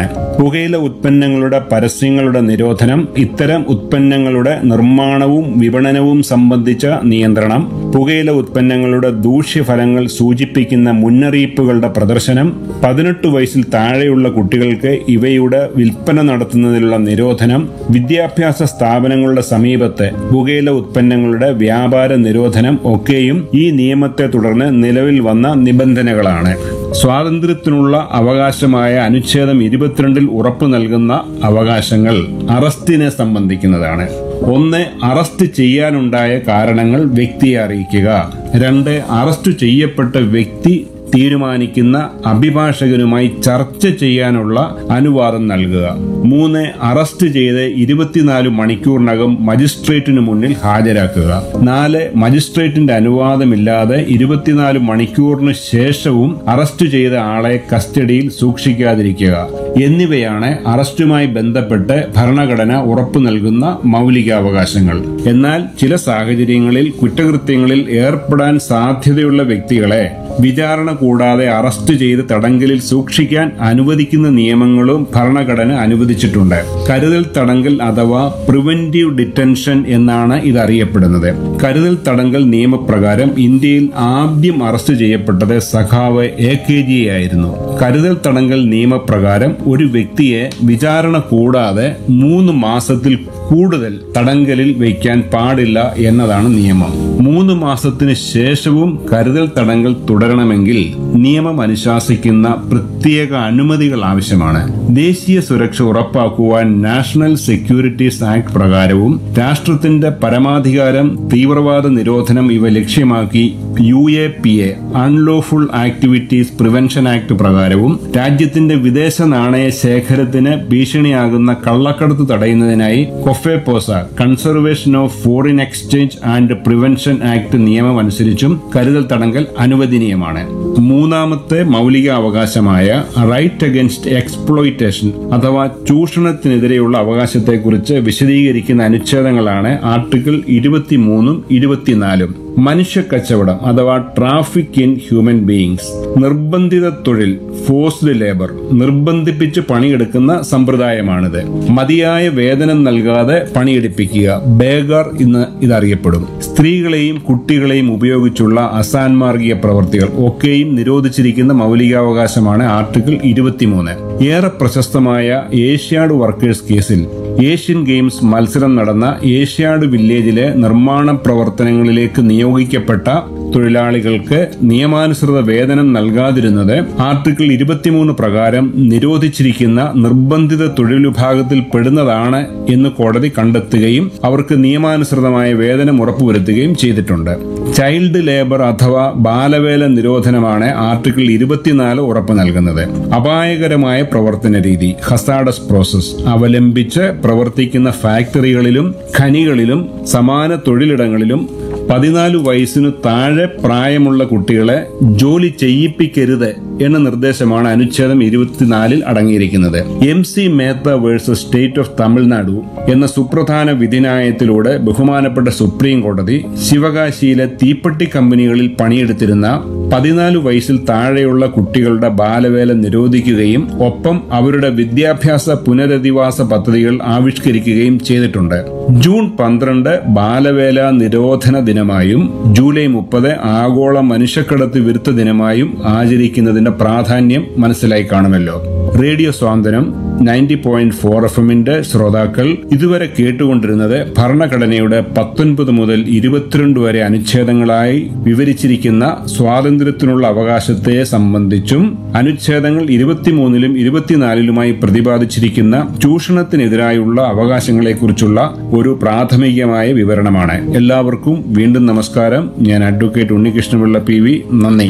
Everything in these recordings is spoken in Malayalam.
പുകയില ഉത്പന്നങ്ങളുടെ പരസ്യങ്ങളുടെ നിരോധനം ഇത്തരം ഉത്പന്നങ്ങളുടെ നിർമ്മാണവും വിപണനവും സംബന്ധിച്ച നിയന്ത്രണം പുകയില ഉത്പന്നങ്ങളുടെ ദൂഷ്യഫലങ്ങൾ സൂചിപ്പിക്കുന്ന മുന്നറിയിപ്പുകളുടെ പ്രദർശനം പതിനെട്ട് വയസ്സിൽ താഴെയുള്ള കുട്ടികൾക്ക് ഇവയുടെ വിൽപ്പന നടത്തുന്നതിനുള്ള നിരോധനം വിദ്യാഭ്യാസ സ്ഥാപനങ്ങളുടെ സമീപത്ത് പുകയില ഉത്പന്നങ്ങളുടെ വ്യാപാര നിരോധനം ഒക്കെയും ഈ നിയമത്തെ തുടർന്ന് നിലവിൽ വന്ന നിബന്ധനകളാണ് സ്വാതന്ത്ര്യത്തിനുള്ള അവകാശമായ അനുച്ഛേദം ഇരുപത്തിരണ്ടിൽ ഉറപ്പു നൽകുന്ന അവകാശങ്ങൾ അറസ്റ്റിനെ സംബന്ധിക്കുന്നതാണ് ഒന്ന് അറസ്റ്റ് ചെയ്യാനുണ്ടായ കാരണങ്ങൾ വ്യക്തിയെ അറിയിക്കുക രണ്ട് അറസ്റ്റ് ചെയ്യപ്പെട്ട വ്യക്തി തീരുമാനിക്കുന്ന അഭിഭാഷകനുമായി ചർച്ച ചെയ്യാനുള്ള അനുവാദം നൽകുക മൂന്ന് അറസ്റ്റ് ചെയ്ത് ഇരുപത്തിനാല് മണിക്കൂറിനകം മജിസ്ട്രേറ്റിന് മുന്നിൽ ഹാജരാക്കുക നാല് മജിസ്ട്രേറ്റിന്റെ അനുവാദമില്ലാതെ ഇരുപത്തിനാല് മണിക്കൂറിന് ശേഷവും അറസ്റ്റ് ചെയ്ത ആളെ കസ്റ്റഡിയിൽ സൂക്ഷിക്കാതിരിക്കുക എന്നിവയാണ് അറസ്റ്റുമായി ബന്ധപ്പെട്ട് ഭരണഘടന ഉറപ്പു നൽകുന്ന മൗലികാവകാശങ്ങൾ എന്നാൽ ചില സാഹചര്യങ്ങളിൽ കുറ്റകൃത്യങ്ങളിൽ ഏർപ്പെടാൻ സാധ്യതയുള്ള വ്യക്തികളെ വിചാരണ കൂടാതെ അറസ്റ്റ് ചെയ്ത് തടങ്കലിൽ സൂക്ഷിക്കാൻ അനുവദിക്കുന്ന നിയമങ്ങളും ഭരണഘടന അനുവദിച്ചിട്ടുണ്ട് കരുതൽ തടങ്കൽ അഥവാ പ്രിവന്റീവ് ഡിറ്റൻഷൻ എന്നാണ് ഇത് അറിയപ്പെടുന്നത് കരുതൽ തടങ്കൽ നിയമപ്രകാരം ഇന്ത്യയിൽ ആദ്യം അറസ്റ്റ് ചെയ്യപ്പെട്ടത് സഖാവ് എ കെ ജി ആയിരുന്നു കരുതൽ തടങ്കൽ നിയമപ്രകാരം ഒരു വ്യക്തിയെ വിചാരണ കൂടാതെ മൂന്ന് മാസത്തിൽ കൂടുതൽ തടങ്കലിൽ വയ്ക്കാൻ പാടില്ല എന്നതാണ് നിയമം മൂന്ന് മാസത്തിന് ശേഷവും കരുതൽ തടങ്കൽ തുടരണമെങ്കിൽ നിയമം അനുശാസിക്കുന്ന പ്രത്യേക അനുമതികൾ ആവശ്യമാണ് ദേശീയ സുരക്ഷ ഉറപ്പാക്കുവാൻ നാഷണൽ സെക്യൂരിറ്റീസ് ആക്ട് പ്രകാരവും രാഷ്ട്രത്തിന്റെ പരമാധികാരം തീവ്രവാദ നിരോധനം ഇവ ലക്ഷ്യമാക്കി U A P A unlawful activities prevention act പ്രകാരവും രാജ്യത്തിന്റെ വിദേശ നാണയ ശേഖരത്തിന് ഭീഷണിയാകുന്ന കള്ളക്കടത്ത് തടയുന്നതിനായി COFEPOSA conservation of foreign exchange and prevention act നിയമം അനുസരിച്ചും കരുതൽ തടങ്കൽ അനുവദനീയമാണ് മൂന്നാമത്തെ മൗലിക അവകാശമായ റൈറ്റ് അഗൻസ്റ്റ് എക്സ്പ്ലോയിറ്റേഷൻ അഥവാ ചൂഷണത്തിനെതിരെയുള്ള അവകാശത്തെക്കുറിച്ച് വിശദീകരിക്കുന്ന അനുച്ഛേദങ്ങളാണ് ആർട്ടിക്കിൾ ഇരുപത്തിമൂന്നും ഇരുപത്തിനാലും മനുഷ്യ കച്ചവടം അഥവാ ട്രാഫിക് ഇൻ ഹ്യൂമൻ ബീയിങ്സ് നിർബന്ധിത തൊഴിൽ ഫോഴ്സ്ഡ് ലേബർ നിർബന്ധിപ്പിച്ച് പണിയെടുക്കുന്ന സമ്പ്രദായമാണിത് മതിയായ വേതനം നൽകാതെ പണിയെടുപ്പിക്കുക ബേഗർ എന്ന് ഇതറിയപ്പെടും സ്ത്രീകളെയും കുട്ടികളെയും ഉപയോഗിച്ചുള്ള അസാൻമാർഗീയ പ്രവർത്തികൾ ഒക്കെയും നിരോധിച്ചിരിക്കുന്ന മൗലികാവകാശമാണ് ആർട്ടിക്കിൾ ഇരുപത്തിമൂന്ന് ഏറെ പ്രശസ്തമായ ഏഷ്യാഡ് വർക്കേഴ്സ് കേസിൽ ഏഷ്യൻ ഗെയിംസ് മത്സരം നടന്ന ഏഷ്യാഡ് വില്ലേജിലെ നിർമ്മാണ പ്രവർത്തനങ്ങളിലേക്ക് നിയോഗിക്കപ്പെട്ട തൊഴിലാളികൾക്ക് നിയമാനുസൃത വേതനം നൽകാതിരുന്നത് ആർട്ടിക്കിൾ ഇരുപത്തിമൂന്ന് പ്രകാരം നിരോധിച്ചിരിക്കുന്ന നിർബന്ധിത തൊഴിൽ വിഭാഗത്തിൽ പെടുന്നതാണ് എന്ന് കോടതി കണ്ടെത്തുകയും അവർക്ക് നിയമാനുസൃതമായ വേതനം ഉറപ്പുവരുത്തുകയും ചെയ്തിട്ടുണ്ട് ചൈൽഡ് ലേബർ അഥവാ ബാലവേല നിരോധനമാണ് ആർട്ടിക്കിൾ ഇരുപത്തിനാല് ഉറപ്പ് നൽകുന്നത് അപായകരമായ പ്രവർത്തന രീതി ഹസാഡസ് പ്രോസസ് അവലംബിച്ച് പ്രവർത്തിക്കുന്ന ഫാക്ടറികളിലും ഖനികളിലും സമാന തൊഴിലിടങ്ങളിലും പതിനാല് വയസ്സിനു താഴെ പ്രായമുള്ള കുട്ടികളെ ജോലി ചെയ്യിപ്പിക്കരുത് എന്ന നിർദ്ദേശമാണ് അനുച്ഛേദം ഇരുപത്തിനാലിൽ അടങ്ങിയിരിക്കുന്നത് M C Mehta versus state of Tamil Nadu എന്ന സുപ്രധാന വിധിന്യായത്തിലൂടെ ബഹുമാനപ്പെട്ട സുപ്രീം കോടതി ശിവകാശിയിലെ തീപ്പെട്ടി കമ്പനികളിൽ പണിയെടുത്തിരുന്ന പതിനാല് വയസ്സിൽ താഴെയുള്ള കുട്ടികളുടെ ബാലവേല നിരോധിക്കുകയും ഒപ്പം അവരുടെ വിദ്യാഭ്യാസ പുനരധിവാസ പദ്ധതികൾ ആവിഷ്കരിക്കുകയും ചെയ്തിട്ടുണ്ട് ജൂൺ പന്ത്രണ്ട് ബാലവേല നിരോധന ദിനമായും ജൂലൈ മുപ്പത് ആഗോള മനുഷ്യക്കടത്ത് വിരുദ്ധ ദിനമായും ആചരിക്കുന്നതിന്റെ പ്രാധാന്യം മനസ്സിലായി കാണുമല്ലോ റേഡിയോ സ്വാതന്ത്ര്യം നയൻറ്റി പോയിന്റ് ഫോർ എഫ് എമ്മിന്റെ ശ്രോതാക്കൾ ഇതുവരെ കേട്ടുകൊണ്ടിരുന്നത് ഭരണഘടനയുടെ പത്തൊൻപത് മുതൽ ഇരുപത്തിരണ്ട് വരെ അനുച്ഛേദങ്ങളായി വിവരിച്ചിരിക്കുന്ന സ്വാതന്ത്ര്യത്തിനുള്ള അവകാശത്തെ സംബന്ധിച്ചും അനുച്ഛേദങ്ങൾ ഇരുപത്തിമൂന്നിലും ഇരുപത്തിനാലിലുമായി പ്രതിപാദിച്ചിരിക്കുന്ന ചൂഷണത്തിനെതിരായുള്ള അവകാശങ്ങളെക്കുറിച്ചുള്ള ഒരു പ്രാഥമികമായ വിവരണമാണ് എല്ലാവർക്കും വീണ്ടും നമസ്കാരം ഞാൻ അഡ്വക്കേറ്റ് ഉണ്ണികൃഷ്ണപിള്ള പി വി നന്ദി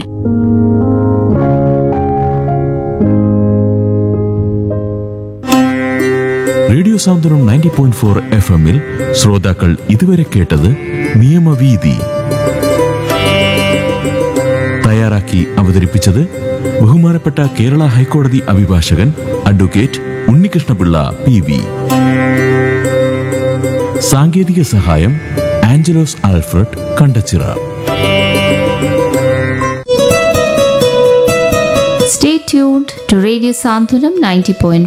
radio Santhwanam ninety point four F എമ്മിൽ ശ്രോതാക്കൾ ഇതുവരെ കേട്ടത് നിയമവീതി തയ്യാറാക്കി അവതരിപ്പിച്ചത് ബഹുമാനപ്പെട്ട കേരള ഹൈക്കോടതി അഭിഭാഷകൻ അഡ്വക്കേറ്റ് ഉണ്ണികൃഷ്ണപിള്ള പി വി സാങ്കേതിക സഹായം Angelos Alfred Kandachira Stay tuned to Radio Santhanam 90.4